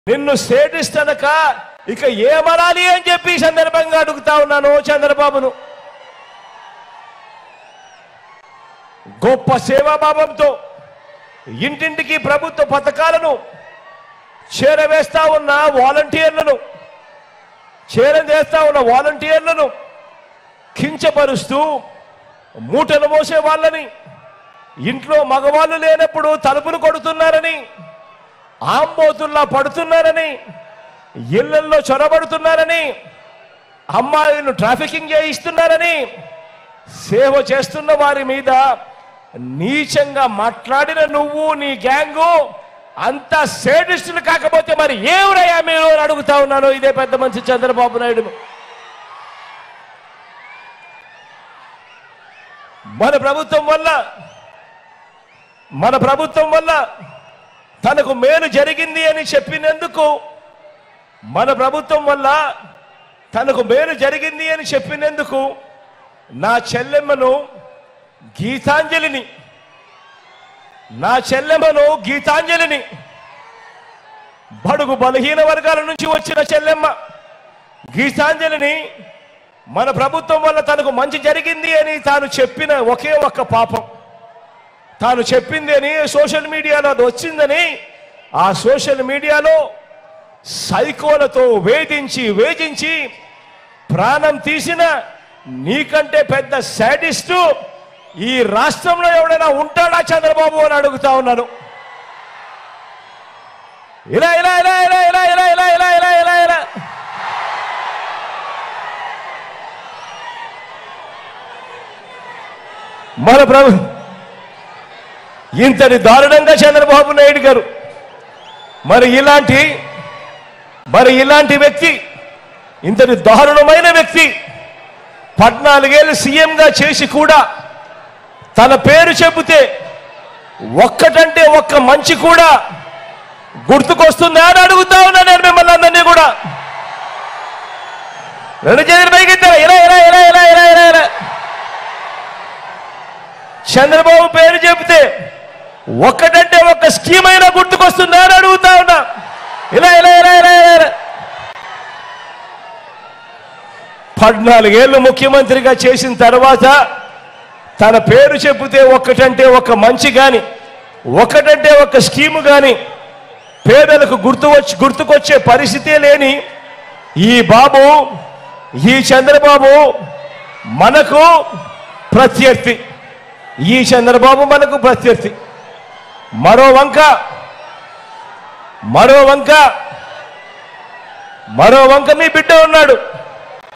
నిన్ను సేటిస్తనక ఇక ఏమనాలి అని చెప్పి ఈ సందర్భంగా అడుగుతా ఉన్నాను చంద్రబాబును గొప్ప సేవాభావంతో ఇంటింటికి ప్రభుత్వ పథకాలను చేరవేస్తా ఉన్న వాలంటీర్లను చేరవేస్తా ఉన్న వాలంటీర్లను కించపరుస్తూ మూటలు మోసే వాళ్ళని ఇంట్లో మగవాళ్ళు లేనప్పుడు తలుపులు కొడుతున్నారని ఆంబోతుల్లా పడుతున్నారని ఇళ్లల్లో చొరబడుతున్నారని అమ్మాయిలను ట్రాఫికింగ్ చేయిస్తున్నారని సేవ చేస్తున్న వారి మీద నీచంగా మాట్లాడిన నువ్వు నీ గ్యాంగు అంత సేడిస్టులు కాకపోతే మరి ఏమిరయ్యా మీరు అని అడుగుతా ఉన్నాను ఇదే పెద్ద మనిషి చంద్రబాబు నాయుడును మన ప్రభుత్వం వల్ల మన ప్రభుత్వం వల్ల తనకు మేలు జరిగింది అని చెప్పినందుకు మన ప్రభుత్వం వల్ల తనకు మేలు జరిగింది అని చెప్పినందుకు నా చెల్లెమ్మను గీతాంజలిని నా చెల్లెమ్మను గీతాంజలిని బడుగు బలహీన వర్గాల నుంచి వచ్చిన చెల్లెమ్మ గీతాంజలిని మన ప్రభుత్వం వల్ల తనకు మంచి జరిగింది అని తాను చెప్పిన ఒకే ఒక్క పాపం తాను చెప్పింది అని సోషల్ మీడియాలో అది వచ్చిందని ఆ సోషల్ మీడియాలో సైకోలతో వేధించి వేధించి ప్రాణం తీసిన నీకంటే పెద్ద శాడిస్టు ఈ రాష్ట్రంలో ఎవడైనా ఉంటాడా చంద్రబాబు అని అడుగుతా ఉన్నాను ఇలా ఇలా ఇలా ఇలా ఇలా ఇలా ఇలా ఇలా ఇలా ఇలా ఇలా మన ప్రభు ఇంతటి దారుణంగా చంద్రబాబు నాయుడు గారు మరి ఇలాంటి మరి ఇలాంటి వ్యక్తి ఇంతటి దారుణమైన వ్యక్తి పద్నాలుగేళ్ళు సీఎంగా చేసి కూడా తన పేరు చెబితే ఒక్కటంటే ఒక్క మంచి కూడా గుర్తుకొస్తుందా అని అడుగుతా ఉన్నా నేను మిమ్మల్ని అందరినీ కూడా రెండు చేతులు పైకెత్తారా ఇలా ఇలా ఇలా ఇలా ఇలా ఇలా ఇలా చంద్రబాబు పేరు చెబితే ఒక్కటంటే ఒక్క స్కీమ్ అయినా గుర్తుకొస్తుందా అని అడుగుతా ఉన్నా ఇలా ఇలా ఇలా ఇలా ఇలా ఇలా. పద్నాలుగేళ్ళు ముఖ్యమంత్రిగా చేసిన తర్వాత తన పేరు చెబితే ఒక్కటంటే ఒక మంచి గాని ఒకటంటే ఒక స్కీము గాని పేదలకు గుర్తు వచ్చి గుర్తుకొచ్చే పరిస్థితే లేని ఈ బాబు ఈ చంద్రబాబు మనకు ప్రత్యర్థి ఈ చంద్రబాబు మనకు ప్రత్యర్థి మరో వంక మరో వంక మరో వంక మీ బిడ్డ ఉన్నాడు